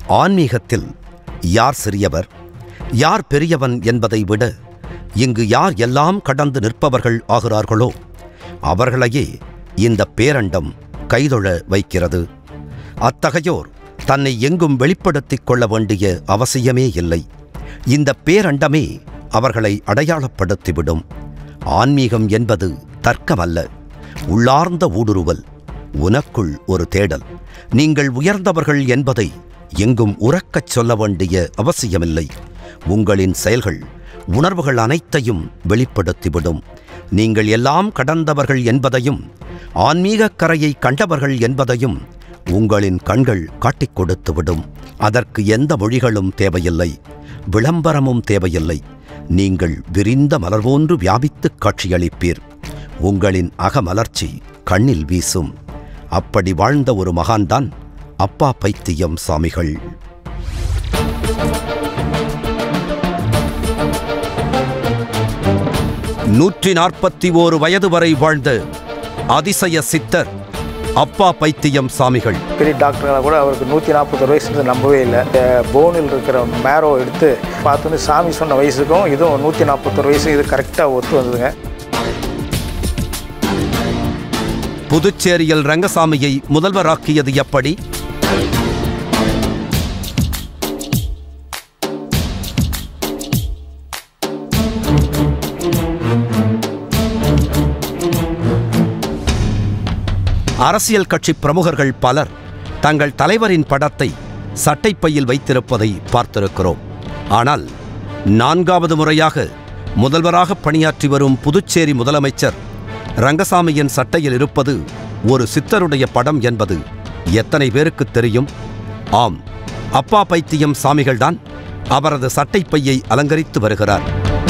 ஆன்மீகத்தில் யார் சிறியவர் யார் பெரியவன் என்பதை விட இங்கு யார் எல்லாம் கடந்து நிற்பவர்கள் ஆகிறார்களோ அவர்களையே இந்த பேரண்டம் கைதொழ வைக்கிறது அத்தகையோர் தன்னை எங்கும் வெளிப்படுத்திக் கொள்ள வேண்டிய அவசியமே இல்லை இந்த பேரண்டமே அவர்களை அடையாளப்படுத்திவிடும் ஆன்மீகம் என்பது தர்க்கமல்ல உள்ளார்ந்த ஊடுருவல் உனக்குள் ஒரு தேடல் நீங்கள் உயர்ந்தவர்கள் என்பதை எங்கும் உறக்கச் சொல்ல வேண்டிய அவசியமில்லை உங்களின் செயல்கள் உணர்வுகள் அனைத்தையும் வெளிப்படுத்திவிடும் நீங்கள் எல்லாம் கடந்தவர்கள் என்பதையும் ஆன்மீகக் கரையை கண்டவர்கள் என்பதையும் உங்களின் கண்கள் காட்டிக் கொடுத்துவிடும் அதற்கு எந்த மொழிகளும் தேவையில்லை விளம்பரமும் தேவையில்லை நீங்கள் விரிந்த மலர் போன்று வியாபித்துக் காட்சியளிப்பீர் உங்களின் அகமலர்ச்சி கண்ணில் வீசும் அப்படி வாழ்ந்த ஒரு மகான்தான் அப்பா பைத்தியம் சாமிகள் நூற்றி நாற்பத்தி ஓரு வயது வரை வாழ்ந்த அதிசய சித்தர் அப்பா பைத்தியம் சாமிகள் பெரிய டாக்டர்களாக கூட அவருக்கு நூற்றி நாற்பத்தொரு வயசு நம்பவே இல்லை இந்த போனில் இருக்கிற மேரோ எடுத்து பார்த்தோன்னு சாமி சொன்ன வயசுக்கும் இதுவும் நூற்றி நாற்பத்தொரு வயசு இது கரெக்டாக ஒத்து வந்ததுங்க புதுச்சேரியில் ரங்கசாமியை முதல்வராக்கியது எப்படி அரசியல் கட்சி பிரமுகர்கள் பலர் தங்கள் தலைவரின் படத்தை சட்டைப்பையில் வைத்திருப்பதை பார்த்திருக்கிறோம் ஆனால் நான்காவது முறையாக முதல்வராக பணியாற்றி வரும் புதுச்சேரி முதலமைச்சர் ரங்கசாமியின் சட்டையில் இருப்பது ஒரு சித்தருடைய படம் என்பது எத்தனை பேருக்கு தெரியும் ஆம் அப்பா பைத்தியம் சாமிகள்தான் அவரது சட்டைப்பையை அலங்கரித்து வருகிறார்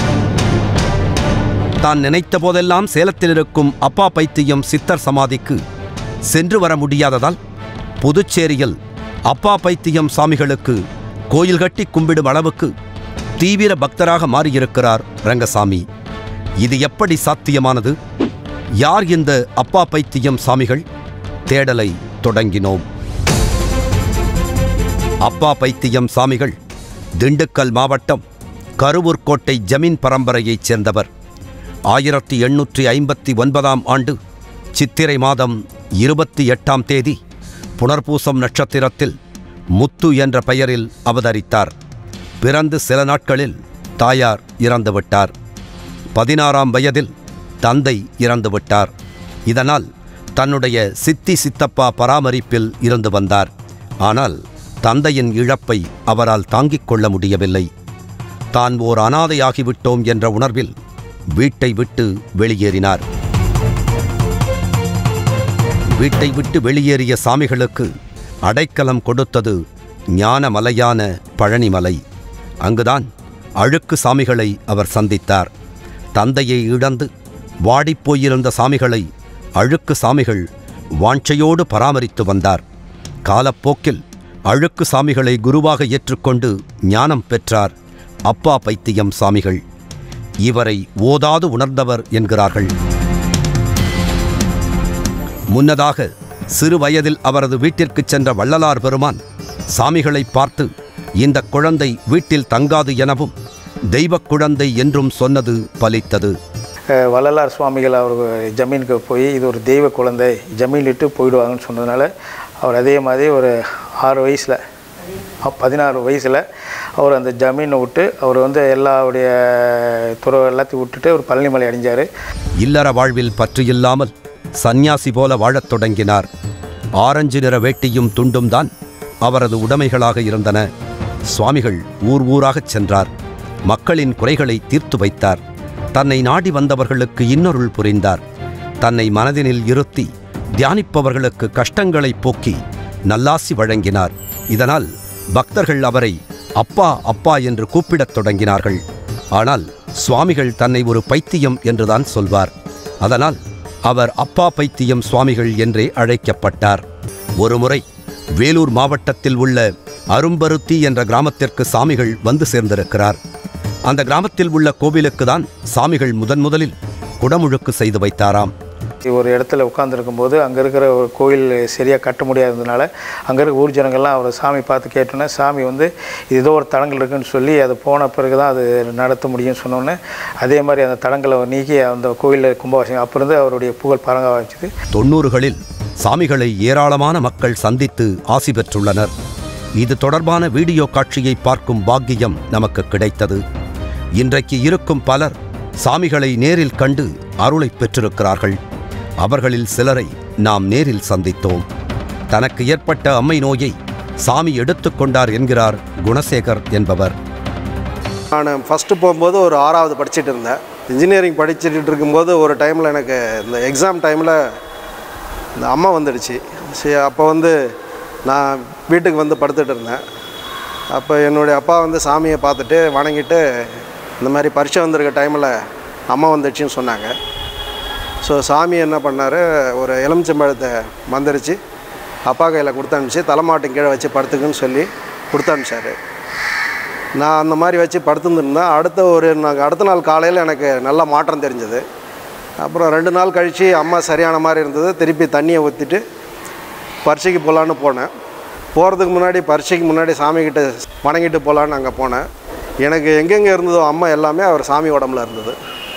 தான் நினைத்த போதெல்லாம் சேலத்தில் இருக்கும் அப்பா பைத்தியம் சித்தர் சமாதிக்கு சென்று வர முடியாததால் புதுச்சேரியில் அப்பா பைத்தியம் சாமிகளுக்கு கோயில் கட்டி கும்பிடும் அளவுக்கு தீவிர பக்தராக மாறியிருக்கிறார் ரங்கசாமி இது எப்படி சாத்தியமானது யார் இந்த அப்பா பைத்தியம் சாமிகள் தேடலை தொடங்கினோம் அப்பா பைத்தியம் சாமிகள் திண்டுக்கல் மாவட்டம் கருவூர்கோட்டை ஜமீன் பரம்பரையைச் சேர்ந்தவர் ஆயிரத்தி எண்ணூற்றி ஐம்பத்தி ஒன்பதாம் ஆண்டு சித்திரை மாதம் இருபத்தி எட்டாம் தேதி புனர்பூசம் நட்சத்திரத்தில் முத்து என்ற பெயரில் அவதரித்தார் பிறந்து சில நாட்களில் தாயார் இறந்துவிட்டார் பதினாறாம் வயதில் தந்தை இறந்துவிட்டார் இதனால் தன்னுடைய சித்தி சித்தப்பா பராமரிப்பில் இருந்து வந்தார் ஆனால் தந்தையின் இழப்பை அவரால் தாங்கிக் கொள்ள முடியவில்லை தான் ஓர் அனாதையாகிவிட்டோம் என்ற உணர்வில் வீட்டை விட்டு வெளியேறினார் வீட்டை விட்டு வெளியேறிய சாமிகளுக்கு அடைக்கலம் கொடுத்தது ஞானமலையான பழனிமலை அங்குதான் அழுக்கு சாமிகளை அவர் சந்தித்தார் தந்தையை இழந்து வாடிப்போயிருந்த சாமிகளை அழுக்கு சாமிகள் வாஞ்சையோடு பராமரித்து வந்தார் காலப்போக்கில் அழுக்கு சாமிகளை குருவாக ஏற்றுக்கொண்டு ஞானம் பெற்றார் அப்பா பைத்தியம் சாமிகள் இவரை ஓதாது உணர்ந்தவர் என்கிறார்கள் முன்னதாக சிறு வயதில் அவரது வீட்டிற்குச் சென்ற வள்ளலார் பெருமான் சாமிகளை பார்த்து இந்த குழந்தை வீட்டில் தங்காது எனவும் தெய்வக் குழந்தை என்றும் சொன்னது பலித்தது அஹ் வள்ளலார் சுவாமிகள் அவர் ஜமீனுக்கு போய் இது ஒரு தெய்வ குழந்தை ஜமீன் இட்டு போயிடுவாங்கன்னு சொன்னதுனால அவர் அதே மாதிரி ஒரு ஆறு வயசில் பதினாறு வயசில் அவர் அந்த ஜமீனை விட்டு அவர் வந்து எல்லாருடைய துறை எல்லாத்தையும் விட்டுட்டு ஒரு பழனிமலை அடைஞ்சார் இல்லற வாழ்வில் பற்றியில்லாமல் சந்நியாசி போல வாழத் தொடங்கினார் ஆரஞ்சு நிற வேட்டியும் துண்டும் தான் அவரது உடைமைகளாக இருந்தன சுவாமிகள் ஊர் ஊராகச் சென்றார் மக்களின் குறைகளை தீர்த்து வைத்தார் தன்னை நாடி வந்தவர்களுக்கு இன்னொருள் புரிந்தார் தன்னை மனதினில் இருத்தி தியானிப்பவர்களுக்கு கஷ்டங்களை போக்கி நல்லாசி வழங்கினார் இதனால் பக்தர்கள் அவரை அப்பா அப்பா என்று கூப்பிடத் தொடங்கினார்கள் ஆனால் சுவாமிகள் தன்னை ஒரு பைத்தியம் என்றுதான் சொல்வார் அதனால் அவர் அப்பா பைத்தியம் சுவாமிகள் என்றே அழைக்கப்பட்டார் ஒருமுறை வேலூர் மாவட்டத்தில் உள்ள அரும்பருத்தி என்ற கிராமத்திற்கு சாமிகள் வந்து சேர்ந்திருக்கிறார் அந்த கிராமத்தில் உள்ள கோவிலுக்கு தான் சாமிகள் முதன் முதலில் குடமுழுக்கு செய்து வைத்தாராம் ஒரு இடத்துல உட்காந்துருக்கும் போது அங்கே இருக்கிற ஒரு கோயில் சரியாக கட்ட முடியாததுனால அங்கே இருக்க ஊர் ஜனங்கள்லாம் அவர் சாமி பார்த்து கேட்டோன்னே சாமி வந்து இது ஏதோ ஒரு தடங்கள் இருக்குன்னு சொல்லி அது போன பிறகு தான் அது நடத்த முடியும்னு சொன்னோன்னே அதே மாதிரி அந்த தடங்களை நீக்கி அந்த கோயிலில் கும்பாபிஷேகம் அப்போ இருந்து அவருடைய புகழ் பரங்க ஆரம்பிச்சது தொண்ணூறுகளில் சாமிகளை ஏராளமான மக்கள் சந்தித்து ஆசி பெற்றுள்ளனர் இது தொடர்பான வீடியோ காட்சியை பார்க்கும் பாக்கியம் நமக்கு கிடைத்தது இன்றைக்கு இருக்கும் பலர் சாமிகளை நேரில் கண்டு அருளை பெற்றிருக்கிறார்கள் அவர்களில் சிலரை நாம் நேரில் சந்தித்தோம் தனக்கு ஏற்பட்ட அம்மை நோயை சாமி எடுத்துக்கொண்டார் என்கிறார் குணசேகர் என்பவர் நான் ஃபஸ்ட்டு போகும்போது ஒரு ஆறாவது படிச்சுட்டு இருந்தேன் இன்ஜினியரிங் படிச்சுட்டு இருக்கும்போது ஒரு டைமில் எனக்கு இந்த எக்ஸாம் டைமில் இந்த அம்மா வந்துடுச்சு சரி அப்போ வந்து நான் வீட்டுக்கு வந்து படுத்துட்டு இருந்தேன் அப்போ என்னுடைய அப்பா வந்து சாமியை பார்த்துட்டு வணங்கிட்டு இந்த மாதிரி பரீட்சை வந்திருக்க டைமில் அம்மா வந்துடுச்சுன்னு சொன்னாங்க ஸோ சாமி என்ன பண்ணார் ஒரு எலுமிச்சம்பழத்தை மந்திரிச்சு அப்பா கையில் கொடுத்து அனுப்பிச்சு தலைமாட்டும் கீழே வச்சு படுத்துக்குன்னு சொல்லி கொடுத்து அனுப்பிச்சாரு நான் அந்த மாதிரி வச்சு படுத்துருந்தேன் அடுத்த ஒரு நான் அடுத்த நாள் காலையில் எனக்கு நல்ல மாற்றம் தெரிஞ்சது அப்புறம் ரெண்டு நாள் கழித்து அம்மா சரியான மாதிரி இருந்தது திருப்பி தண்ணியை ஊற்றிட்டு பரீட்சைக்கு போகலான்னு போனேன் போகிறதுக்கு முன்னாடி பரீட்சைக்கு முன்னாடி சாமிக்கிட்ட வணங்கிட்டு போகலான்னு அங்கே போனேன் எனக்கு எங்கெங்கே இருந்ததோ அம்மா எல்லாமே அவர் சாமி உடம்புல இருந்தது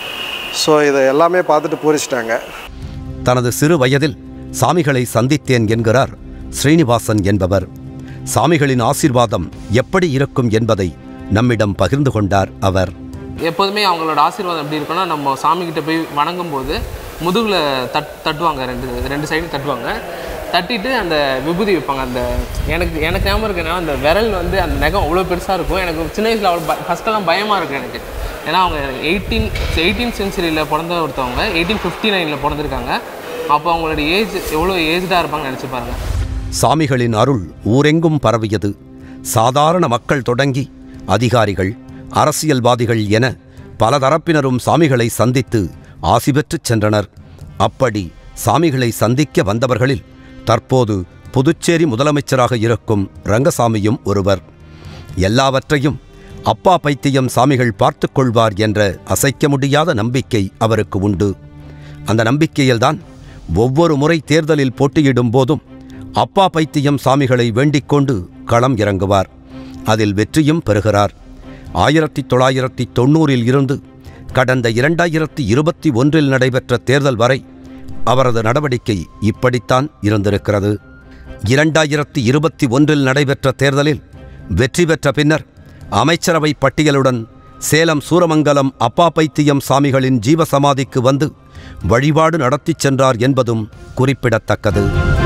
ஸோ இதை எல்லாமே பார்த்துட்டு பூரிச்சிட்டாங்க தனது சிறு வயதில் சாமிகளை சந்தித்தேன் என்கிறார் ஸ்ரீனிவாசன் என்பவர் சாமிகளின் ஆசீர்வாதம் எப்படி இருக்கும் என்பதை நம்மிடம் பகிர்ந்து கொண்டார் அவர் எப்போதுமே அவங்களோட ஆசீர்வாதம் எப்படி இருக்குன்னா நம்ம சாமிக்கிட்ட போய் வணங்கும் போது முதுகில் தட் தட்டுவாங்க ரெண்டு ரெண்டு சைடும் தட்டுவாங்க தட்டிட்டு அந்த விபூதி வைப்பாங்க அந்த எனக்கு எனக்கு ஞாபகம் இருக்கு என்னன்னா அந்த விரல் வந்து அந்த நகம் அவ்வளோ பெருசாக இருக்கும் எனக்கு சின்ன வயசில் அவ்வளோ ஃபஸ்ட்டெல்லாம் பயமாக இருக்கும் எனக்கு ஏன்னா அவங்க எயிட்டீன் எயிட்டீன் சென்ச்சுரியில் பிறந்த ஒருத்தவங்க எயிட்டீன் ஃபிஃப்டி நைனில் பிறந்திருக்காங்க அப்போ அவங்களோட ஏஜ் எவ்வளோ ஏஜ்டாக இருப்பாங்கன்னு நினச்சி பாருங்க சாமிகளின் அருள் ஊரெங்கும் பரவியது சாதாரண மக்கள் தொடங்கி அதிகாரிகள் அரசியல்வாதிகள் என பல தரப்பினரும் சாமிகளை சந்தித்து ஆசி பெற்றுச் சென்றனர் அப்படி சாமிகளை சந்திக்க வந்தவர்களில் தற்போது புதுச்சேரி முதலமைச்சராக இருக்கும் ரங்கசாமியும் ஒருவர் எல்லாவற்றையும் அப்பா பைத்தியம் சாமிகள் பார்த்துக் கொள்வார் என்ற அசைக்க முடியாத நம்பிக்கை அவருக்கு உண்டு அந்த நம்பிக்கையில்தான் ஒவ்வொரு முறை தேர்தலில் போட்டியிடும் போதும் அப்பா பைத்தியம் சாமிகளை வேண்டிக் கொண்டு களம் இறங்குவார் அதில் வெற்றியும் பெறுகிறார் ஆயிரத்தி தொள்ளாயிரத்தி தொண்ணூறில் இருந்து கடந்த இரண்டாயிரத்தி இருபத்தி ஒன்றில் நடைபெற்ற தேர்தல் வரை அவரது நடவடிக்கை இப்படித்தான் இருந்திருக்கிறது இரண்டாயிரத்தி இருபத்தி ஒன்றில் நடைபெற்ற தேர்தலில் வெற்றி பெற்ற பின்னர் அமைச்சரவை பட்டியலுடன் சேலம் சூரமங்கலம் அப்பா பைத்தியம் சாமிகளின் ஜீவசமாதிக்கு வந்து வழிபாடு நடத்திச் சென்றார் என்பதும் குறிப்பிடத்தக்கது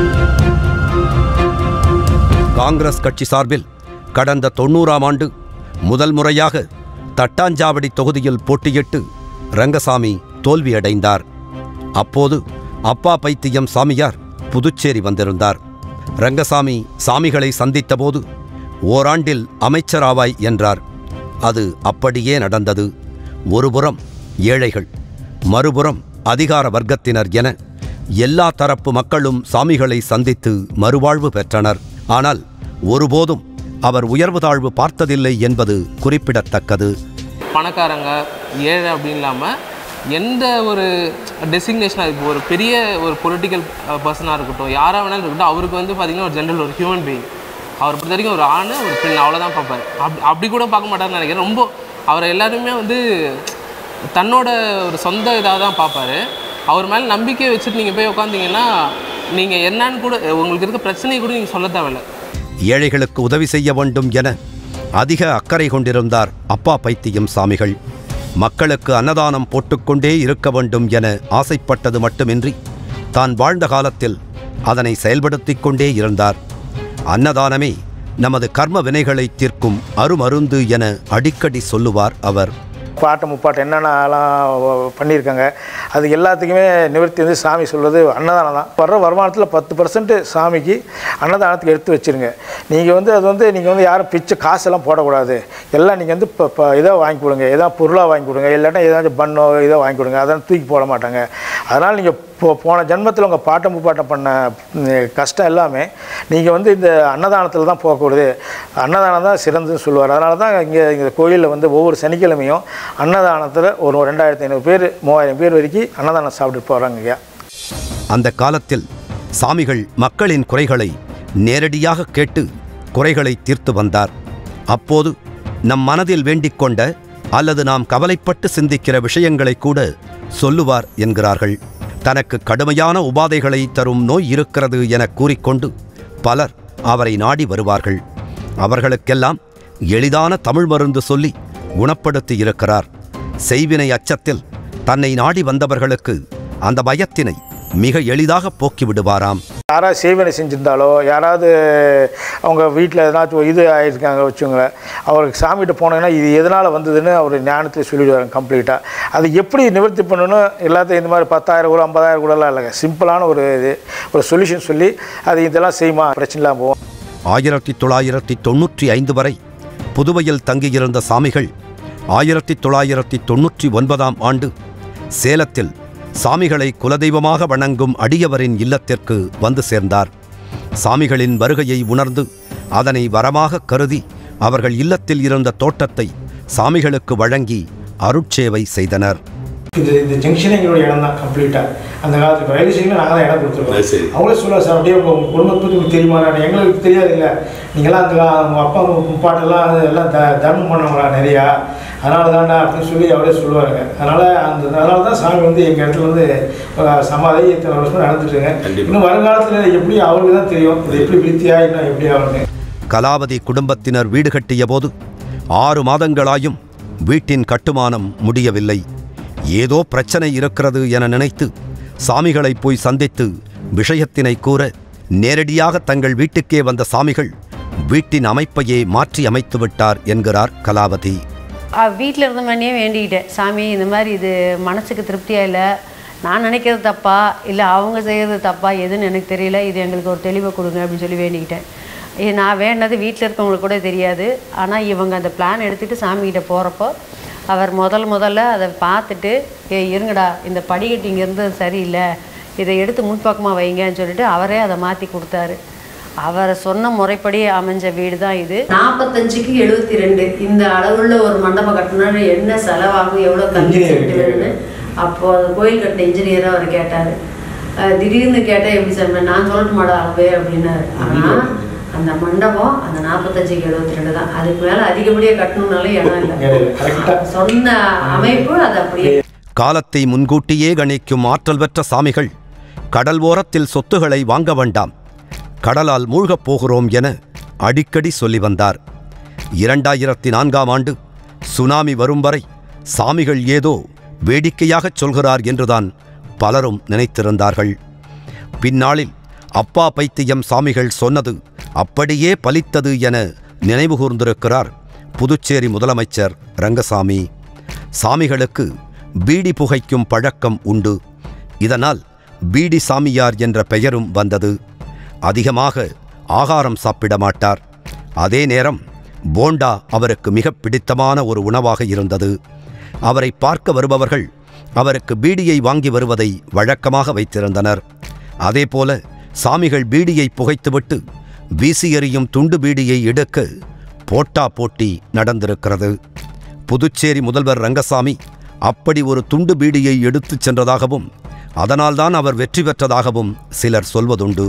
காங்கிரஸ் கட்சி சார்பில் கடந்த தொண்ணூறாம் ஆண்டு முதல் முறையாக தட்டாஞ்சாவடி தொகுதியில் போட்டியிட்டு ரங்கசாமி தோல்வியடைந்தார் அப்போது அப்பா பைத்தியம் சாமியார் புதுச்சேரி வந்திருந்தார் ரங்கசாமி சாமிகளை சந்தித்தபோது ஓராண்டில் அமைச்சராவாய் என்றார் அது அப்படியே நடந்தது ஒருபுறம் ஏழைகள் மறுபுறம் அதிகார வர்க்கத்தினர் என எல்லா தரப்பு மக்களும் சாமிகளை சந்தித்து மறுவாழ்வு பெற்றனர் ஆனால் ஒருபோதும் அவர் உயர்வு தாழ்வு பார்த்ததில்லை என்பது குறிப்பிடத்தக்கது பணக்காரங்க ஏழை அப்படின்னு இல்லாமல் எந்த ஒரு டெசிக்னேஷனாக இப்போ ஒரு பெரிய ஒரு பொலிட்டிக்கல் பர்சனாக இருக்கட்டும் யாராக வேணாலும் இருக்கட்டும் அவருக்கு வந்து பார்த்திங்கன்னா ஒரு ஜென்ரல் ஒரு ஹியூமன் பீயிங் அவர் பொறுத்த வரைக்கும் ஒரு ஆண் ஒரு பெண் அவ்வளோதான் பார்ப்பார் அப் அப்படி கூட பார்க்க மாட்டாருன்னு நினைக்கிறேன் ரொம்ப அவரை எல்லாருமே வந்து தன்னோட ஒரு சொந்த இதாக தான் பார்ப்பாரு அவர் மேலே நம்பிக்கை வச்சுட்டு நீங்கள் போய் உட்காந்தீங்கன்னா நீங்கள் என்னன்னு கூட உங்களுக்கு இருக்க பிரச்சனையை கூட நீங்கள் சொல்ல தேவையில்ல ஏழைகளுக்கு உதவி செய்ய வேண்டும் என அதிக அக்கறை கொண்டிருந்தார் அப்பா பைத்தியம் சாமிகள் மக்களுக்கு அன்னதானம் போட்டுக்கொண்டே இருக்க வேண்டும் என ஆசைப்பட்டது மட்டுமின்றி தான் வாழ்ந்த காலத்தில் அதனை செயல்படுத்திக் கொண்டே இருந்தார் அன்னதானமே நமது கர்ம வினைகளை தீர்க்கும் அருமருந்து என அடிக்கடி சொல்லுவார் அவர் பாட்டு முப்பாட்டு என்னென்னலாம் பண்ணியிருக்காங்க அது எல்லாத்துக்குமே நிவர்த்தி வந்து சாமி சொல்வது அன்னதானம் தான் வர்ற வருமானத்தில் பத்து பர்சன்ட் சாமிக்கு அன்னதானத்துக்கு எடுத்து வச்சுருங்க நீங்கள் வந்து அது வந்து நீங்கள் வந்து யாரும் பிச்சை காசெல்லாம் போடக்கூடாது எல்லாம் நீங்கள் வந்து இப்போ இப்போ இதாக வாங்கி கொடுங்க ஏதாவது பொருளாக வாங்கி கொடுங்க இல்லாட்டா ஏதாச்சும் பண்ணோ இதை வாங்கி கொடுங்க அதெல்லாம் தூக்கி போட மாட்டாங்க அதனால் நீங்கள் போ போன ஜென்மத்தில் உங்கள் பாட்டம் முப்பாட்டம் பண்ண ம், கஷ்டம் எல்லாமே நீங்கள் வந்து இந்த அன்னதானத்தில் தான் போகக்கூடாது அன்னதானம் தான் சிறந்ததுன்னு சொல்லுவார் அதனால தான் இங்கே இந்த கோயிலில் வந்து ஒவ்வொரு சனிக்கிழமையும் அன்னதானத்தில் ஒரு ரெண்டாயிரத்தி ஐநூறு பேர் மூவாயிரம் பேர் வரைக்கும் அன்னதானம் சாப்பிட்டு போகிறாங்க ஐயா அந்த காலத்தில் சாமிகள் மக்களின் குறைகளை நேரடியாக கேட்டு குறைகளை தீர்த்து வந்தார் அப்போது நம் மனதில் வேண்டிக் கொண்ட அல்லது நாம் கவலைப்பட்டு சிந்திக்கிற விஷயங்களை கூட சொல்லுவார் என்கிறார்கள் தனக்கு கடுமையான உபாதைகளை தரும் நோய் இருக்கிறது என கூறிக்கொண்டு பலர் அவரை நாடி வருவார்கள் அவர்களுக்கெல்லாம் எளிதான தமிழ் மருந்து சொல்லி குணப்படுத்தி இருக்கிறார் செய்வினை அச்சத்தில் தன்னை நாடி வந்தவர்களுக்கு அந்த பயத்தினை மிக எளிதாக போக்கி விடுவாராம் யாராவது சேவனை செஞ்சுருந்தாலோ யாராவது அவங்க வீட்டில் எதனாச்சும் ஒரு இது ஆகிருக்காங்க வச்சுங்களேன் அவருக்கு சாமிகிட்ட போனாங்கன்னா இது எதனால் வந்ததுன்னு அவர் ஞானத்தில் சொல்லிடுவாங்க கம்ப்ளீட்டாக அது எப்படி நிவர்த்தி பண்ணணும் எல்லாத்தையும் இந்த மாதிரி பத்தாயிரம் கூட ஐம்பதாயிரம் கூடலாம் இல்லைங்க சிம்பிளான ஒரு இது ஒரு சொல்யூஷன் சொல்லி அது இதெல்லாம் செய்யுமா பிரச்சனை இல்லாமல் போவோம் ஆயிரத்தி தொள்ளாயிரத்தி தொண்ணூற்றி ஐந்து வரை புதுவையில் தங்கியிருந்த சாமிகள் ஆயிரத்தி தொள்ளாயிரத்தி தொண்ணூற்றி ஒன்பதாம் ஆண்டு சேலத்தில் சாமிகளை குலதெய்வமாக வணங்கும் அடியவரின் இல்லத்திற்கு வந்து சேர்ந்தார் சாமிகளின் வருகையை உணர்ந்து அதனை வரமாக கருதி அவர்கள் இல்லத்தில் இருந்த தோட்டத்தை சாமிகளுக்கு வழங்கி அருட்சேவை செய்தனர் இது இந்த ஜங்ஷனே எங்களுடைய இடம் தான் கம்ப்ளீட்டாக அந்த காலத்தில் ரயில்வே ஸ்டேஷனில் நாங்கள் தான் இடம் சரி. கொடுத்துருக்கோம் அவங்களே சொல்லுவாங்க சார் அப்படியே உங்கள் குடும்பத்தை பற்றி உங்களுக்கு தெரியுமா எங்களுக்கு தெரியாது இல்லை நீங்களாம் அந்த கா- உங்கள் அப்பா உங்கள் பாட்டெல்லாம் அது எல்லாம் த தர்மம் பண்ணவங்களா நிறையா அதனால தான்டா அப்படின்னு சொல்லி அவரே சொல்லுவாங்க அதனால் அந்த அதனால தான் சாமி வந்து எங்கள் இடத்துல வந்து அஹ், சமாதி இத்தனை வருஷம் நடந்துட்டுருங்க கண்டிப்பா. இன்னும் வருங்காலத்தில் எப்படி அவருக்கு தான் தெரியும் இது எப்படி விருத்தியா இன்னும் எப்படி ஆகுங்க கலாவதி குடும்பத்தினர் வீடு கட்டிய போது ஆறு மாதங்களாயும் வீட்டின் கட்டுமானம் முடியவில்லை ஏதோ பிரச்சனை இருக்கிறது என நினைத்து சாமிகளை போய் சந்தித்து விஷயத்தினை கூற நேரடியாக தங்கள் வீட்டுக்கே வந்த சாமிகள் வீட்டின் அமைப்பையே மாற்றி அமைத்து விட்டார் என்கிறார் கலாவதி வீட்டில் இருந்த மாதிரியே வேண்டிக்கிட்டேன் சாமி இந்த மாதிரி இது மனசுக்கு திருப்தியாக இல்லை நான் நினைக்கிறது தப்பா இல்லை அவங்க செய்கிறது தப்பா எதுன்னு எனக்கு தெரியல இது எங்களுக்கு ஒரு தெளிவை கொடுங்க அப்படின்னு சொல்லி வேண்டிக்கிட்டேன் இது நான் வேண்டது வீட்டில் இருக்கவங்களுக்கு கூட தெரியாது ஆனால் இவங்க அந்த பிளான் எடுத்துகிட்டு சாமிகிட்ட போகிறப்போ அவர் முதல் முதல்ல அதை பார்த்துட்டு ஏ இருங்கடா இந்த படிக்கட்டு இங்கே இருந்தது சரியில்லை இதை எடுத்து முன்பக்கமாக வைங்கன்னு சொல்லிட்டு அவரே அதை மாற்றி கொடுத்தாரு அவர் சொன்ன முறைப்படி அமைஞ்ச வீடு தான் இது நாற்பத்தஞ்சுக்கு எழுபத்தி ரெண்டு இந்த அளவுள்ள ஒரு மண்டபம் கட்டணும்னு என்ன செலவாகும் எவ்வளோ கல்வி Engineer செட்டு வேணும்னு அப்போ அந்த கோயில் கட்ட இன்ஜினியரை அவர் கேட்டார் திடீர்னு கேட்டால் எப்படி சொன்னேன் நான் சொல்லட்டுமாடா அளவே அப்படின்னாரு ஆனால் அந்த மண்டபம் அந்த நாற்பத்தஞ்சுக்கு எழுபத்தி ரெண்டு தான் அதுக்கு மேலே அதிகப்படியாக கட்டணும்னாலும் இடம் இல்லை கரெக்டாக சொன்ன அமைப்பு அது அப்படியே காலத்தை முன்கூட்டியே கணிக்கும் ஆற்றல் பெற்ற சாமிகள் கடல் ஓரத்தில் சொத்துகளை வாங்க வேண்டாம் கடலால் மூழ்கப் போகிறோம் என அடிக்கடி சொல்லி வந்தார் இரண்டாயிரத்தி நான்காம் ஆண்டு சுனாமி வரும் வரை சாமிகள் ஏதோ வேடிக்கையாகச் சொல்கிறார் என்றுதான் பலரும் நினைத்திருந்தார்கள் பின்னாளில் அப்பா பைத்தியம் சாமிகள் சொன்னது அப்படியே பலித்தது என நினைவுகூர்ந்திருக்கிறார் புதுச்சேரி முதலமைச்சர் ரங்கசாமி சாமிகளுக்கு பீடி புகைக்கும் பழக்கம் உண்டு இதனால் பீடி சாமியார் என்ற பெயரும் வந்தது அதிகமாக ஆகாரம் சாப்பிட மாட்டார் அதே நேரம் போண்டா அவருக்கு மிக பிடித்தமான ஒரு உணவாக இருந்தது அவரை பார்க்க வருபவர்கள் அவருக்கு பீடியை வாங்கி வருவதை வழக்கமாக வைத்திருந்தனர் அதேபோல சாமிகள் பீடியை புகைத்துவிட்டு வீசி எறியும் துண்டு பீடியை எடுக்க போட்டா போட்டி நடந்திருக்கிறது புதுச்சேரி முதல்வர் ரங்கசாமி அப்படி ஒரு துண்டு பீடியை எடுத்துச் சென்றதாகவும் அதனால்தான் அவர் வெற்றி பெற்றதாகவும் சிலர் சொல்வதுண்டு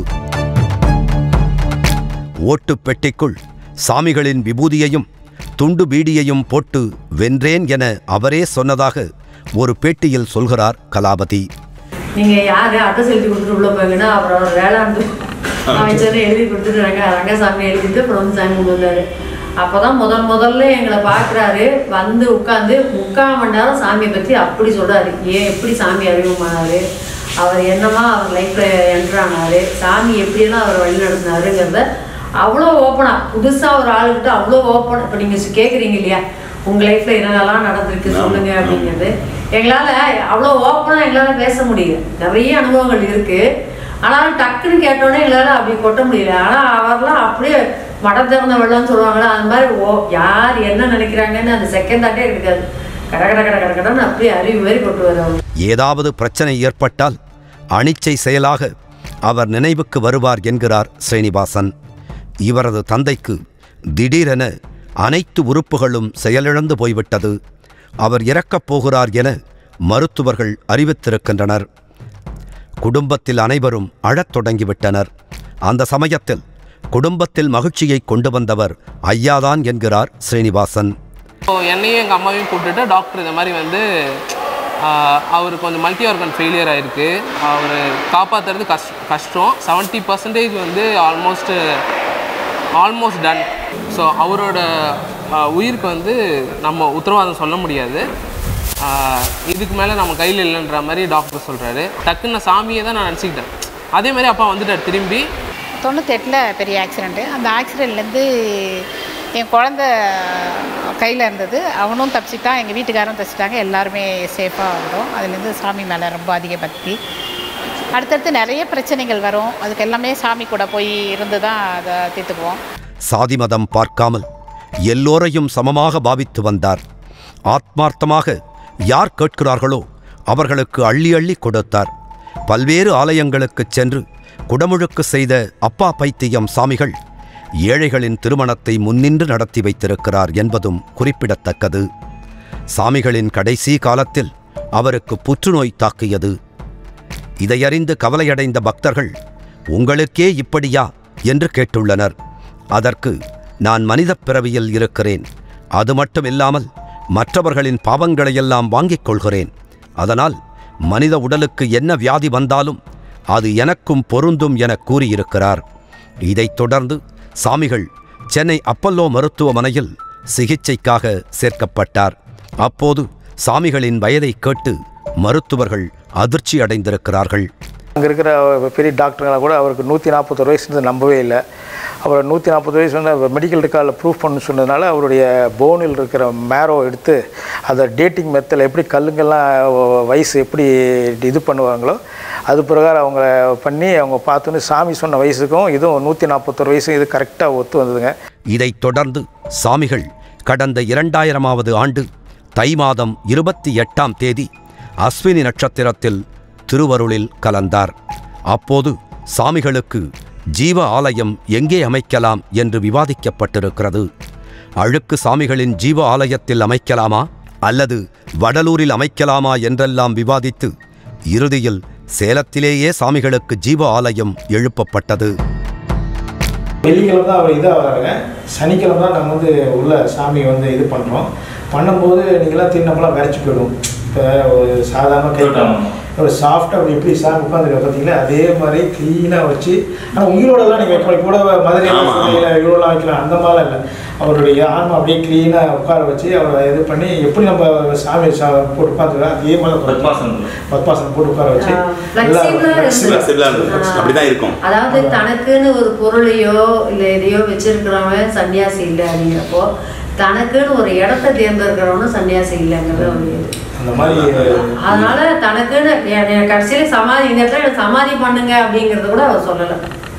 ஓட்டுப் பெட்டிக்குள் சாமிகளின் விபூதியையும் துண்டு பீடியையும் போட்டு வென்றேன் என அவரே சொன்னதாக ஒரு பேட்டியில் சொல்கிறார் கலாபதி நீங்கள் யார் அட்ரஸ் எழுதி கொடுத்துட்டு உள்ள போங்கன்னா அப்புறம் அவர் வேளாண்டு அமைச்சர் எழுதி கொடுத்துட்டு ரங்க ரங்கசாமி எழுதிட்டு அப்புறம் வந்து சாமி கொண்டு வந்தாரு அப்போ தான் முதல் முதல்ல எங்களை பார்க்குறாரு வந்து உட்காந்து முக்கால் மணி நேரம் சாமியை பற்றி அப்படி சொல்கிறாரு ஏன் எப்படி சாமி அறிமுகமானாரு அவர் என்னமா அவர் லைஃப்பில் என்ட்ரு ஆனாரு சாமி எப்படியெல்லாம் அவர் வழி நடத்தினாருங்கிறத அவ்வளோ ஓப்பனாக புதுசாக ஒரு ஆளுகிட்ட அவ்வளோ ஓப்பன் இப்போ நீங்கள் கேட்குறீங்க இல்லையா உங்கள் லைஃப்பில் என்னென்னலாம் நடந்திருக்கு சொல்லுங்க அப்படிங்கிறது எங்களால் அவ்வளோ ஓப்பனாக எங்களால் பேச முடியல நிறைய அனுபவங்கள் இருக்குது ஆனாலும் டக்குன்னு கேட்டோன்னே எங்களால் அப்படி கொட்ட முடியல ஆனால் அவர்லாம் அப்படியே மடம் திறந்த வெள்ளம்னு சொல்லுவாங்களா அந்த மாதிரி ஓ யார் என்ன நினைக்கிறாங்கன்னு அந்த செகண்ட் தாட்டே இருக்காது கட கட கட கட கடன்னு அப்படியே அறிவு மாதிரி கொட்டுவார் அவர் ஏதாவது பிரச்சனை ஏற்பட்டால் அனிச்சை செயலாக அவர் நினைவுக்கு வருவார் என்கிறார் ஸ்ரீனிவாசன் இவரது தந்தைக்கு திடீரென அனைத்து உறுப்புகளும் செயலிழந்து போய்விட்டது அவர் இறக்கப் போகிறார் என மருத்துவர்கள் அறிவித்திருக்கின்றனர் குடும்பத்தில் அனைவரும் அழத் தொடங்கிவிட்டனர் அந்த சமயத்தில் குடும்பத்தில் மகிழ்ச்சியை கொண்டு வந்தவர் ஐயாதான் என்கிறார் ஸ்ரீனிவாசன் ஸோ என்னையும் எங்கள் அம்மாவையும் கூப்பிட்டுட்டு டாக்டர் இந்த மாதிரி வந்து ஆஹ், அவருக்கு கொஞ்சம் மல்டி ஆர்கன் ஃபெயிலியர் ஆயிருக்கு அவர் காப்பாற்றுறது கஷ் கஷ்டம் செவன்ட்டி பர்சன்டேஜ் வந்து ஆல்மோஸ்ட் ஆல்மோஸ்ட் டன் ஸோ அவரோட ஆஹ், உயிருக்கு வந்து நம்ம உத்தரவாதம் சொல்ல முடியாது ஆஹ், இதுக்கு மேலே நம்ம கையில் இல்லைன்ற மாதிரி டாக்டர் சொல்கிறாரு டக்குன்னு நான் சாமியை தான் நான் நினச்சிக்கிட்டேன் அதே மாதிரி அப்பா வந்துட்டார் திரும்பி தொண்ணூத்தெட்டில் பெரிய ஆக்சிடெண்ட்டு அந்த ஆக்சிடெண்ட்லேருந்து என் குழந்த கையில் இருந்தது அவனும் தப்பிச்சிட்டான் எங்கள் வீட்டுக்காரரும் தப்பிச்சிட்டாங்க எல்லாருமே சேஃபாக வந்தோம் அதுலேருந்து சாமி மேலே ரொம்ப அதிக பக்தி அடுத்தடுத்து நிறைய பிரச்சனைகள் வரும் அதுக்கு எல்லாமே சாமி கூட போய் இருந்து தான் அதை தீர்த்துக்குவோம் சாதி மதம் பார்க்காமல் எல்லோரையும் சமமாக பாவித்து வந்தார் ஆத்மார்த்தமாக யார் கேட்கிறார்களோ அவர்களுக்கு அள்ளி அள்ளி கொடுத்தார் பல்வேறு ஆலயங்களுக்குச் சென்று குடமுழுக்கு செய்த அப்பா பைத்தியம் சாமிகள் ஏழைகளின் திருமணத்தை முன்னின்று நடத்தி வைத்திருக்கிறார் என்பதும் குறிப்பிடத்தக்கது சாமிகளின் கடைசி காலத்தில் அவருக்கு புற்றுநோய் தாக்கியது இதையறிந்து கவலையடைந்த பக்தர்கள் உங்களுக்கே இப்படியா என்று கேட்டுள்ளனர் அதற்கு நான் மனிதப் பிறவியில் இருக்கிறேன் அது மட்டும் இல்லாமல் மற்றவர்களின் பாவங்களையெல்லாம் வாங்கிக் கொள்கிறேன் அதனால் மனித உடலுக்கு என்ன வியாதி வந்தாலும் அது எனக்கும் பொருந்தும் என கூறியிருக்கிறார் இதைத் தொடர்ந்து சாமிகள் சென்னை அப்பல்லோ மருத்துவமனையில் சிகிச்சைக்காக சேர்க்கப்பட்டார் அப்போது சாமிகளின் வயதை கேட்டு மருத்துவர்கள் அதிர்ச்சி அடைந்திருக்கிறார்கள் அங்கே இருக்கிற பெரிய டாக்டருங்களை கூட அவருக்கு நூற்றி நாற்பத்தொரு வயசு நம்பவே இல்லை அவர் நூற்றி நாற்பது வயசு வந்து மெடிக்கல் ரெக்கார்டில் ப்ரூஃப் பண்ண சொன்னதுனால அவருடைய போனில் இருக்கிற மேரோ எடுத்து அதை டேட்டிங் மெத்தில் எப்படி கல்லுங்கெல்லாம் வயசு எப்படி இது பண்ணுவாங்களோ அது பிரகாரம் அவங்க பண்ணி அவங்க பார்த்தோன்னே சாமி சொன்ன வயசுக்கும் இதுவும் நூற்றி நாற்பத்தொரு வயசும் இது கரெக்டாக ஒத்து வந்ததுங்க இதைத் தொடர்ந்து சாமிகள் கடந்த இரண்டாயிரமாவது ஆண்டு தை மாதம் இருபத்தி எட்டாம் தேதி அஸ்வினி நட்சத்திரத்தில் திருவருளில் கலந்தார் அப்போது சாமிகளுக்கு ஜீவ ஆலயம் எங்கே அமைக்கலாம் என்று விவாதிக்கப்பட்டிருக்கிறது அழுக்கு சாமிகளின் ஜீவ ஆலயத்தில் அமைக்கலாமா அல்லது வடலூரில் அமைக்கலாமா என்றெல்லாம் விவாதித்து இறுதியில் சேலத்திலேயே சாமிகளுக்கு ஜீவ ஆலயம் எழுப்பப்பட்டது வெள்ளிக்கிழமை தான் அவர் இதாக வராங்க சனிக்கிழமை தான் நம்ம வந்து உள்ள சாமி வந்து இது பண்ணுறோம் பண்ணும்போது நீங்களாம் தின்னப்பெல்லாம் விரைச்சி போயிடும் இப்போ ஒரு சாதாரண கை ஒரு சாஃப்டாக அப்படி எப்படி சாமி உட்காந்துருக்க பார்த்தீங்களா அதே மாதிரி க்ளீனாக வச்சு ஆனால் உயிரோடலாம் நீங்கள் இப்போ கூட மதுரையில் இவ்வளோலாம் வைக்கலாம் அந்த மாதிரிலாம் இல்லை அவருடைய ஆன்மா அப்படியே க்ளீனாக உட்கார வச்சு அவரை இது பண்ணி எப்படி நம்ம சாமி சா போட்டு உட்காந்துருக்கோம் அதே மாதிரி பத்மாசனம். பத்மாசனம் போட்டு உட்கார வச்சு ஆ, நல்லா flexible ஆ இருக்கு. flexible ஆ இருந்தது. அப்படிதான் இருக்கும். அதாவது தனக்குன்னு ஒரு பொருளையோ இல்லை எதையோ வச்சிருக்கிறவன் சன்னியாசி இல்லை அப்படிங்கிறப்போ தனக்குன்னு ஒரு இடத்த தேர்ந்தெடுக்கிறவனும் சன்னியாசி இல்லைங்கிறது ஒரு இது. அந்த மாதிரி அதனால தனக்குன்னு எ- எ- கடைசியில சமாதி இந்த இடத்துல எனக்கு சமாதி பண்ணுங்க அப்படிங்கறத கூட அவர் சொல்லல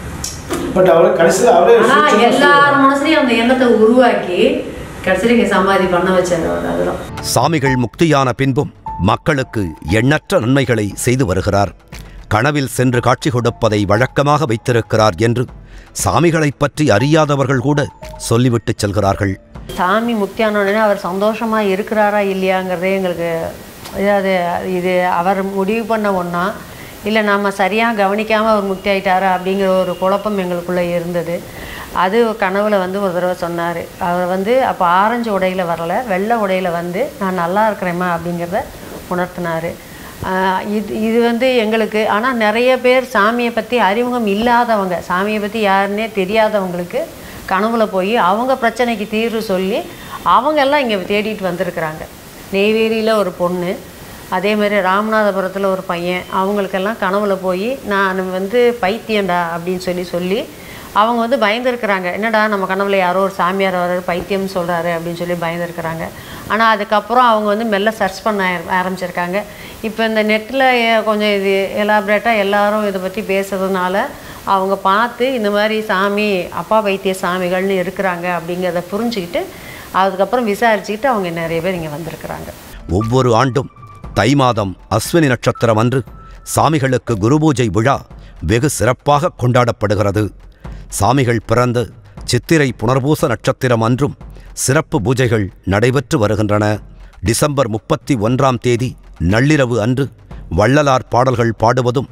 பட் அவர் கடைசியில் அவரே ஆனா சூட்சமா எல்லார் மனசுலயும் அந்த எண்ணத்தை உருவாக்கி கடைசியில இங்க சமாதி பண்ண வச்சாரு அவர் அதெல்லாம் சாமிகள் முக்தியான பின்பும் மக்களுக்கு எண்ணற்ற நன்மைகளை செய்து வருகிறார் கனவில் சென்று காட்சி கொடுப்பதை வழக்கமாக வைத்திருக்கிறார் என்று சாமிகளைப் பற்றி அறியாதவர்கள் கூட சொல்லிவிட்டு செல்கிறார்கள் சாமி முக்தியான உடனே அவர் சந்தோஷமா இருக்கிறாரா இல்லையாங்கிறதே எங்களுக்கு அதாவது இது அவர் முடிவு பண்ண ஒன்றா இல்லை நம்ம சரியாக கவனிக்காமல் அவர் முக்தி ஆயிட்டாரா அப்படிங்கிற ஒரு குழப்பம் எங்களுக்குள்ளே இருந்தது அது கனவுல வந்து ஒரு தடவை சொன்னார் அவர் வந்து அப்போ ஆரஞ்சு உடையில் வரல வெள்ளை உடையில் வந்து நான் நல்லா இருக்கிறேம்மா அப்படிங்கிறத உணர்த்தினார் இது இது வந்து எங்களுக்கு ஆனால் நிறைய பேர் சாமியை பற்றி அறிமுகம் இல்லாதவங்க சாமியை பற்றி யாருன்னே தெரியாதவங்களுக்கு கனவுல போய் அவங்க பிரச்சனைக்கு தீர்வு சொல்லி அவங்க எல்லாம் இங்கே தேடிட்டு வந்திருக்கிறாங்க நெய்வேலியில் ஒரு பொண்ணு அதே மாதிரி ராமநாதபுரத்தில் ஒரு பையன் அவங்களுக்கெல்லாம் கனவுல போய் நான் வந்து பைத்தியம்டா அப்படின்னு சொல்லி சொல்லி அவங்க வந்து பயந்துருக்கிறாங்க என்னடா நம்ம கனவுல யாரோ ஒரு சாமியார் வர்றாரு பைத்தியம்னு சொல்கிறாரு அப்படின்னு சொல்லி பயந்துருக்கிறாங்க ஆனால் அதுக்கப்புறம் அவங்க வந்து மெல்ல சர்ச் பண்ண ஆர- ஆரம்பிச்சிருக்காங்க இப்போ இந்த நெட்டில் கொஞ்சம் இது எலாபரேட்டாக எல்லாரும் இதை பற்றி பேசுறதுனால அவங்க பார்த்து இந்த மாதிரி சாமி அப்பா வைத்திய சாமிகள்னு இருக்கிறாங்க அப்படிங்கிறத புரிஞ்சுக்கிட்டு அதுக்கப்புறம் விசாரிச்சுக்கிட்டு அவங்க நிறைய பேர் இங்கே வந்திருக்கிறாங்க ஒவ்வொரு ஆண்டும் தை மாதம் அஸ்வினி நட்சத்திரம் அன்று சாமிகளுக்கு குருபூஜை விழா வெகு சிறப்பாக கொண்டாடப்படுகிறது சாமிகள் பிறந்த சித்திரை புனர்பூச நட்சத்திரம் அன்றும் சிறப்பு பூஜைகள் நடைபெற்று வருகின்றன டிசம்பர் முப்பத்தி ஒன்றாம் தேதி நள்ளிரவு அன்று வள்ளலார் பாடல்கள் பாடுவதும்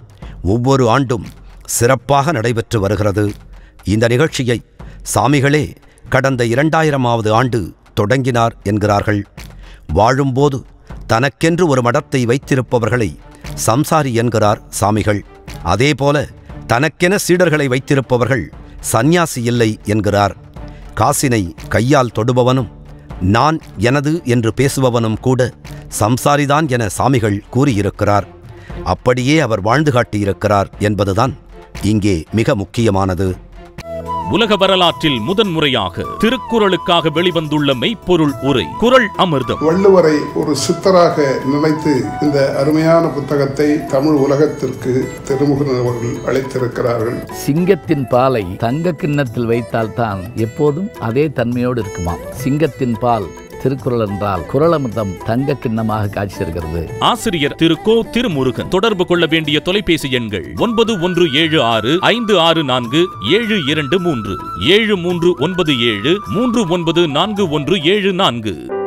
ஒவ்வொரு ஆண்டும் சிறப்பாக நடைபெற்று வருகிறது இந்த நிகழ்ச்சியை சாமிகளே கடந்த இரண்டாயிரமாவது ஆண்டு தொடங்கினார் என்கிறார்கள் வாழும்போது தனக்கென்று ஒரு மடத்தை வைத்திருப்பவர்களை சம்சாரி என்கிறார் சாமிகள் அதேபோல தனக்கென சீடர்களை வைத்திருப்பவர்கள் சந்நியாசி இல்லை என்கிறார் காசினை கையால் தொடுபவனும் நான் எனது என்று பேசுபவனும் கூட சம்சாரிதான் என சாமிகள் கூறியிருக்கிறார் அப்படியே அவர் வாழ்ந்து காட்டியிருக்கிறார் என்பதுதான் இங்கே மிக முக்கியமானது உலக வரலாற்றில் முதன்முறையாக திருக்குறளுக்காக வெளிவந்துள்ள மெய்ப்பொருள் உரை குறள் அமிர்தம் வள்ளுவரை ஒரு சித்தராக நினைத்து இந்த அருமையான புத்தகத்தை தமிழ் உலகத்திற்கு திருமுகன் அவர்கள் அளித்திருக்கிறார்கள் சிங்கத்தின் பாலை தங்க கிண்ணத்தில் வைத்தால்தான் எப்போதும் அதே தன்மையோடு இருக்குமாம் சிங்கத்தின் பால் திருக்குறள் என்றால் குறளமிர்தம் தங்க கிண்ணமாக காட்சி தருகிறது ஆசிரியர் திரு கோ திருமுருகன் தொடர்பு கொள்ள வேண்டிய தொலைபேசி எண்கள் ஒன்பது ஒன்று ஏழு ஆறு ஐந்து ஆறு நான்கு ஏழு இரண்டு மூன்று ஏழு மூன்று ஒன்பது ஏழு மூன்று ஒன்பது நான்கு ஒன்று ஏழு நான்கு